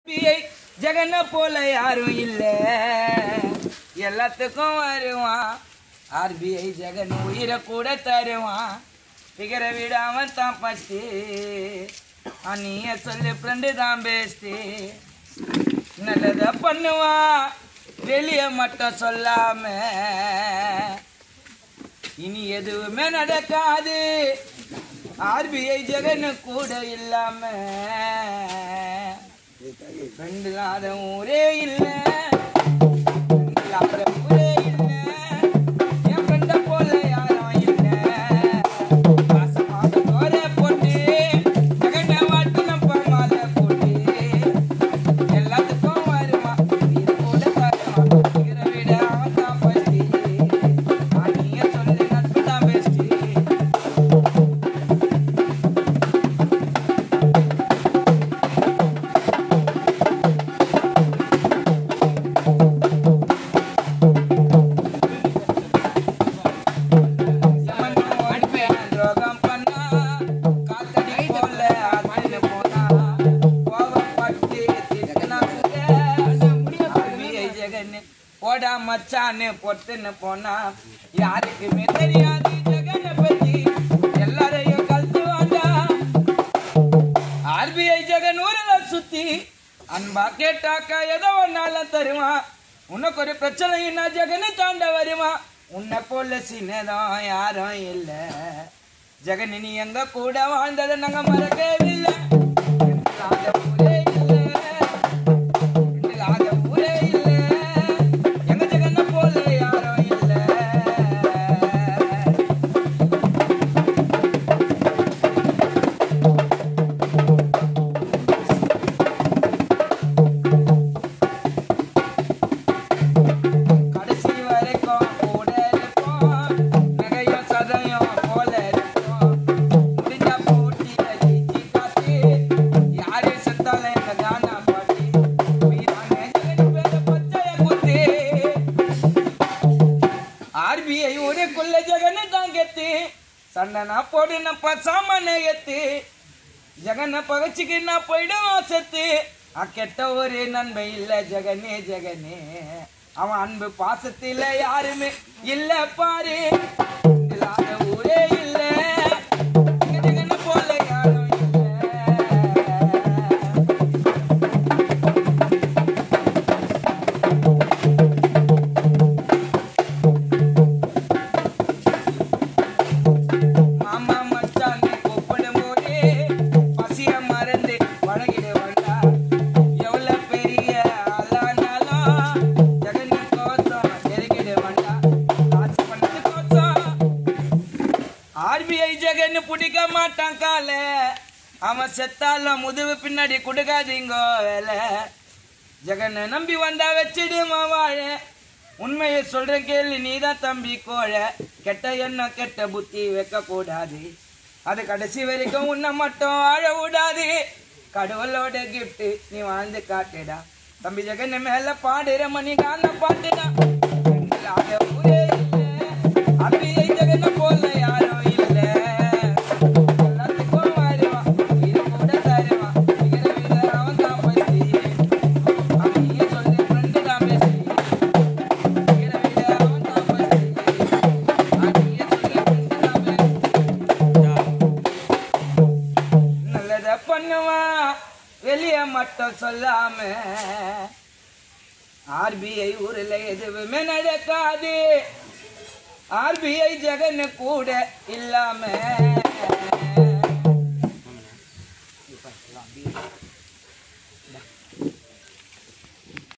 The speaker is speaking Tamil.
பிஐ ஜெகன போல யாரும் இல்ல எல்லாத்துக்கும் வருவான் ஆர்பிஐ ஜெகன் உயிரை கூட தருவான் பிகர விடாம தான் ஃபஸ்ட்டு நீய சொல்லு ஃப்ரெண்டு தான் பெஸ்ட்டு நல்லத பண்ணுவான் வெளியே மட்டும் சொல்லாம இனி எதுவுமே நடக்காது ஆர்பிஐ ஜெகன் கூட இல்லாம ரெண்டு இல்லாத ஊரே இல்ல ரெண்டு இல்லாத ஊரே இல்ல என் ஃப்ரெண்ட போல யாரும் இல்ல பாசமாக தோரை போட்டு ஜெகனை வாட்டு நம்ம மாலை போட்டு எல்லாத்துக்கும் வருவான் இது கூட தருவான் இதை விட அவன் தான் பஸ்டி நீங்க சொல்லு நட்பு தான் பெஸ்டி துரோகம் பண்ணா காத்தடி போல ஆத்தின்னு போனா கோவப்பட்டு திட்டுனா கூட ஆர்பிஐ ஜெகன் போடா மச்சான்னு பொட்டுன்னு போனா யாருக்குமே தெரியாது ஜெகனை பத்தி எல்லாரையும் கழுத்து வாண்டா ஆர்பிஐ ஜெகன் ஊரில் சுத்தி அன்பா கேட்டாக்கா எதோ ஒன்னாலும் தருவான் உனக்கு ஒரு பிரச்சனைன்னா ஜெகனு தாண்ட வருவான் உன்னை போல சின்னதான் யாரும் இல்ல ஜெகன் நீ எங்க கூட வாழ்ந்ததை நாங்க மறக்கவில்லை இல்லாத ஊரே இல்ல இல்லாத ஊரே இல்ல எங்க ஜெகனை போல யாரும் இல்ல கடைசி வரைக்கும் கூட இருப்போம் நகையும் சதையும் போல இருப்போம் முடிஞ்ச போட்டியில ஜெயிச்சு காட்டி யாரு செத்தாலும் எங்க கானா பாட்டி உயிரான ஜெகன் பேர பச்சைய குத்தி ஆர்பிஐ ஊருக்குள்ள ஜெகன் தான் கெத்து சண்டனா போடு நம்ம சாமான எத்து ஜெகனை பகச்சுக்கு நான் போயிடுவோம் செத்து அக்கெட்ட ஒரு நன்மை இல்ல ஜெகனே ஜெகனே அவன் அன்பு பாசத்தில யாருமே இல்ல பாரு இல்லாத ஊரே இல்ல எங்க ஜெகனை போல யாரும் இல்ல மாமா மச்சான்னு கூப்பிடும் போதே பசிய மறந்து பழகிடுவாண்டா எவ்வளவு பெரிய ஆளானாலும் ஜெகனி கோசம் நெருங்கிடுவாண்டா காசு பண்ணது கோசம் ஆர்பிஐ ஜெகன் பிடிக்க மாட்டான் கால அவன் செத்தாலும் முதுகு பின்னாடி கொடுக்காதீங்கோ வேலை ஜெகனை நம்பி வந்தா வச்சிடுமா வாழ உண்மையை சொல்றேன் கேள்வி நீதான் தம்பி கோழ கெட்ட எண்ணம் கெட்ட புத்தி வைக்க கூடாது அது கடைசி வரைக்கும் உன்னை மட்டும் வாழ விடாது கடவுளோட கிஃப்ட் நீ வாழ்ந்து காட்டுடா தம்பி ஜெகன் மேல பாடுற மணி காண பாட்டுடா இல்லாத ஊரே இல்ல அபியை ஜெகனை போல யாரும் இல்ல எல்லாத்துக்கும் வருவான் இது கூட தருவான் விகிற விட அவன் தான் பசி அவனையே சொல்லு ஃப்ரெண்டு தான் பேசி விகிற விட அவன் தான் பசி அவனையே சொல்லு ஃப்ரெண்டு தான் பேசி நல்லத பண்ணுவான் வெளிய மட்டும் சொல்லாம ஆர்பிஐ ஊர்ல எதுவுமே நடக்காது ஆர்பிஐ ஜெகன் கூட இல்லாம